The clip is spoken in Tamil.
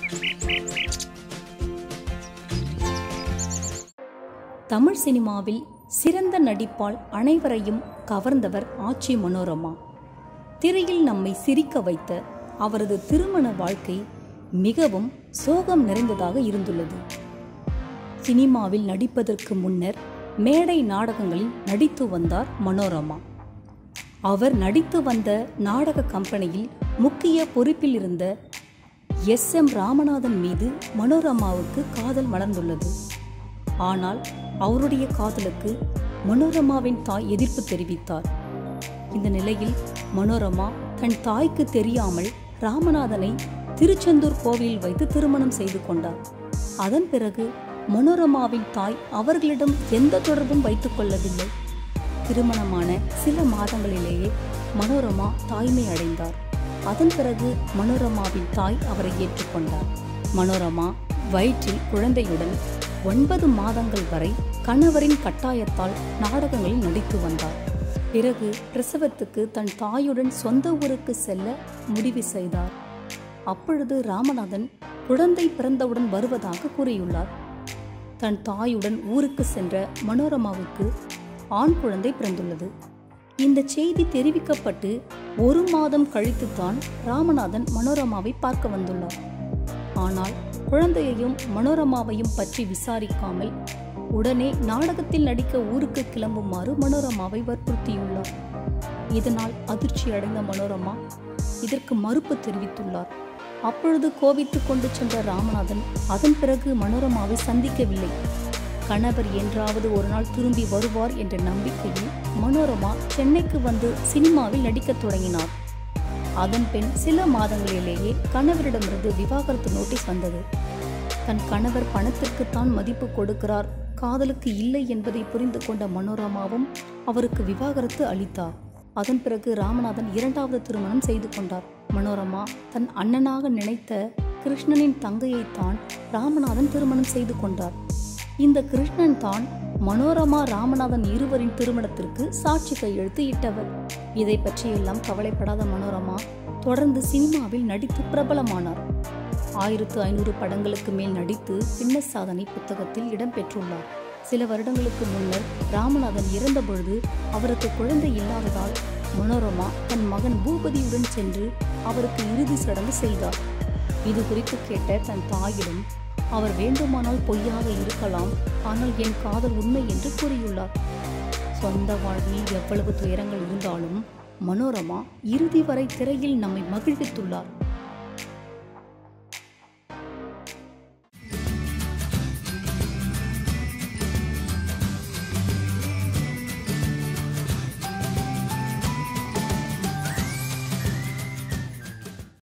தமிழ் சினிமாவில் சிறந்த நடிப்பால் அனைவரையும் கவர்ந்தவர் ஆச்சி மனோரமா திரையில் நம்மை சிரிக்க வைத்த அவரது திருமண வாழ்க்கை மிகவும் சோகம் நிறைந்ததாக இருந்துள்ளது சினிமாவில் நடிப்பதற்கு முன்னர் மேடை நாடகங்களில் நடித்து வந்தார் மனோரமா அவர் நடித்து வந்த நாடக கம்பெனியில் முக்கிய பொறுப்பில் இருந்த எஸ் எம் ராமநாதன் மீது மனோரமாவுக்கு காதல் மலர்ந்துள்ளது ஆனால் அவருடைய காதலுக்கு மனோரமாவின் தாய் எதிர்ப்பு தெரிவித்தார் இந்த நிலையில் மனோரமா தன் தாய்க்கு தெரியாமல் ராமநாதனை திருச்செந்தூர் கோவிலில் வைத்து திருமணம் செய்து கொண்டார் அதன் பிறகு மனோரமாவின் தாய் அவர்களிடம் எந்த தொடர்பும் வைத்துக் கொள்ளவில்லை திருமணமான சில மாதங்களிலேயே மனோரமா தாய்மை அடைந்தார் அதன் பிறகு மனோரமாவின் தாய் அவரை ஏற்றுக்கொண்டார் மனோரமா வயிற்றில் குழந்தையுடன் ஒன்பது மாதங்கள் வரை கணவரின் கட்டாயத்தால் நாடகங்களில் நடித்து வந்தார் பிறகு பிரசவத்துக்கு தன் தாயுடன் சொந்த ஊருக்கு செல்ல முடிவு செய்தார் அப்பொழுது ராமநாதன் குழந்தை பிறந்தவுடன் வருவதாக கூறியுள்ளார் தன் தாயுடன் ஊருக்கு சென்ற மனோரமாவுக்கு ஆண் குழந்தை பிறந்துள்ளது இந்த செய்தி தெரிவிக்கப்பட்டு ஒரு மாதம் கழித்துத்தான் ராமநாதன் மனோரமாவை பார்க்க வந்துள்ளார் ஆனால் குழந்தையையும் மனோரமாவையும் பற்றி விசாரிக்காமல் உடனே நாடகத்தில் நடிக்க ஊருக்கு கிளம்புமாறு மனோரமாவை வற்புறுத்தியுள்ளார் இதனால் அதிர்ச்சி அடைந்த மனோரமா இதற்கு மறுப்பு தெரிவித்துள்ளார் அப்பொழுது கோபித்துக் கொண்டு சென்ற ராமநாதன் அதன் பிறகு மனோரமாவை சந்திக்கவில்லை கணவர் என்றாவது ஒரு நாள் திரும்பி வருவார் என்ற நம்பிக்கையில் மனோரமா சென்னைக்கு வந்து சினிமாவில் நடிக்கத் தொடங்கினார் அதன் பின் சில மாதங்களிலேயே கணவரிடமிருந்து விவாகரத்து நோட்டீஸ் வந்தது தன் கணவர் பணத்திற்குத்தான் மதிப்பு கொடுக்கிறார் காதலுக்கு இல்லை என்பதை புரிந்து கொண்ட மனோரமாவும் அவருக்கு விவாகரத்து அளித்தார் அதன் பிறகு ராமநாதன் இரண்டாவது திருமணம் செய்து கொண்டார் மனோரமா தன் அண்ணனாக நினைத்த கிருஷ்ணனின் தங்கையைத்தான் ராமநாதன் திருமணம் செய்து கொண்டார் இந்த கிருஷ்ணன் தான் மனோரமா ராமநாதன் இருவரின் திருமணத்திற்கு சாட்சி கையெழுத்து இட்டவர் இதை பற்றியெல்லாம் கவலைப்படாத மனோரமா தொடர்ந்து சினிமாவில் நடித்து பிரபலமானார் ஆயிரத்து ஐநூறு படங்களுக்கு மேல் நடித்து பின்னஸ் சாதனை புத்தகத்தில் இடம்பெற்றுள்ளார் சில வருடங்களுக்கு முன்னர் ராமநாதன் இறந்தபொழுது அவருக்கு குழந்தை இல்லாததால் மனோரமா தன் மகன் பூபதியுடன் சென்று அவருக்கு இறுதி சடங்கு செய்தார் இது குறித்து கேட்ட தன் தாயிடம் அவர் வேண்டுமானால் பொய்யாக இருக்கலாம் ஆனால் என் காதல் உண்மை என்று கூறியுள்ளார் சொந்த வாழ்வில் எவ்வளவு துயரங்கள் இருந்தாலும் மனோரமா இறுதி வரை திரையில் நம்மை மகிழ்வித்துள்ளார்